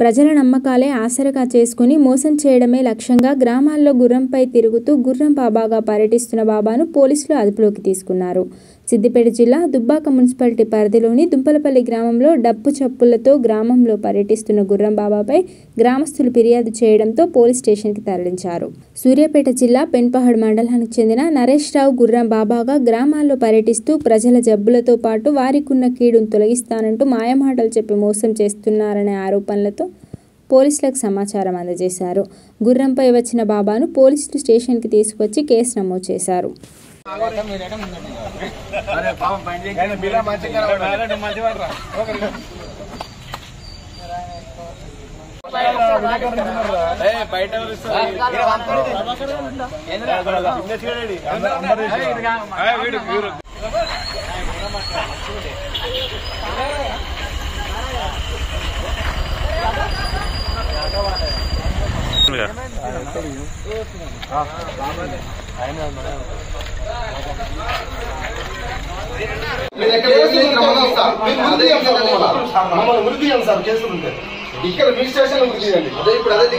ప్రజల నమ్మకాలే ఆసరగా చేసుకుని మోసం చేయడమే లక్ష్యంగా గ్రామాల్లో గుర్రంపై తిరుగుతూ గుర్రం బాబాగా పర్యటిస్తున్న బాబాను పోలీసులు అదుపులోకి తీసుకున్నారు సిద్దిపేట జిల్లా దుబ్బాక మున్సిపాలిటీ పరిధిలోని దుంపలపల్లి గ్రామంలో డప్పు చప్పులతో గ్రామంలో పర్యటిస్తున్న గుర్రం బాబాపై గ్రామస్తులు ఫిర్యాదు చేయడంతో పోలీస్ స్టేషన్కి తరలించారు సూర్యాపేట జిల్లా పెన్పహడ్ మండలానికి చెందిన నరేష్ రావు గుర్రం బాబాగా గ్రామాల్లో పర్యటిస్తూ ప్రజల జబ్బులతో పాటు వారికున్న కీడును తొలగిస్తానంటూ మాయమాటలు చెప్పి మోసం చేస్తున్నారనే ఆరోపణలతో పోలీసులకు సమాచారం అందజేశారు గుర్రంపై వచ్చిన బాబాను పోలీసులు స్టేషన్కి తీసుకొచ్చి కేసు నమోదు చేశారు మమ్మల్ని మృతి చేయండి సార్ కేసులు ఉంటే ఇక్కడ మీ స్టేషన్ మృతి చేయండి అదే ఇప్పుడు అదే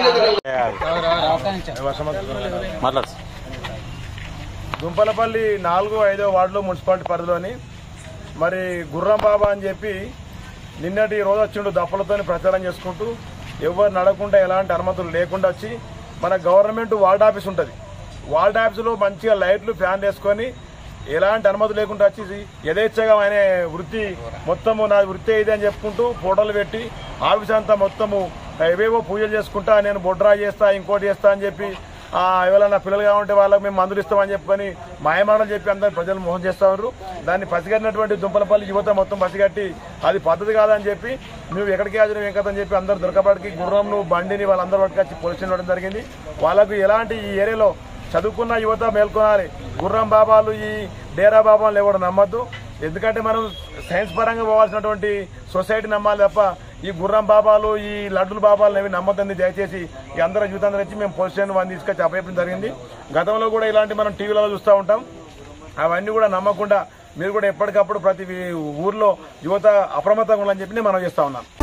మాట్లాడు దుంపలపల్లి నాలుగు ఐదో వార్డులో మున్సిపాలిటీ పరిధిలోని మరి గుర్రం బాబా అని చెప్పి నిన్నటి రోజు వచ్చిండు దప్పలతో ప్రచారం చేసుకుంటూ ఎవరు నడకుండా ఎలాంటి అనుమతులు లేకుండా వచ్చి మన గవర్నమెంట్ వార్డ్ ఆఫీస్ ఉంటుంది వార్డ్ ఆఫీసులో మంచిగా లైట్లు ఫ్యాన్ వేసుకొని ఎలాంటి అనుమతి లేకుండా వచ్చి యథేచ్ఛగా ఆయన వృత్తి మొత్తము నా వృత్తి ఇది అని చెప్పుకుంటూ ఫోటోలు పెట్టి ఆఫీస్ అంతా మొత్తము ఏవేవో పూజలు చేసుకుంటా నేను బొడ్రా చేస్తా ఇంకోటి చేస్తా అని చెప్పి ఆ, ఎవరైనా పిల్లలు కావాలంటే వాళ్ళకి మేము మందులు ఇస్తామని చెప్పుకొని మాయమాటలు చెప్పి అందరు ప్రజలు మోసం చేస్తా ఉన్నారు దాన్ని పసిగట్టినటువంటి దుంపలపల్లి యువత మొత్తం పసిగట్టి అది పద్ధతి కాదని చెప్పి నువ్వు ఎక్కడికి హాజరు వెంకతని చెప్పి అందరు దొరకబడికి గుర్రంను బండిని వాళ్ళందరూ పట్టుకొచ్చి పోలీసులు ఇవ్వడం జరిగింది వాళ్ళకు ఎలాంటి ఈ ఏరియాలో చదువుకున్న యువత మేల్కొనాలి గుర్రం బాబాలు ఈ డేరా బాబాలు ఎవరు నమ్మద్దు ఎందుకంటే మనం సైన్స్ పరంగా పోవాల్సినటువంటి సొసైటీ నమ్మాలి తప్ప ఈ గుర్రం బాబాలు ఈ లడ్డుల బాబాలు అవి నమ్మద్దని దయచేసి ఈ అందరూ జీవితాంతరం వచ్చి మేము పోలీస్ స్టేషన్ వాళ్ళని తీసుకొచ్చి అప్పయ్యడం జరిగింది గతంలో కూడా ఇలాంటి మనం టీవీలలో చూస్తూ ఉంటాం అవన్నీ కూడా నమ్మకుండా మీరు కూడా ఎప్పటికప్పుడు ప్రతి ఊర్లో యువత అప్రమత్తంగా ఉండాలని చెప్పి నేను మనం చేస్తా ఉన్నాను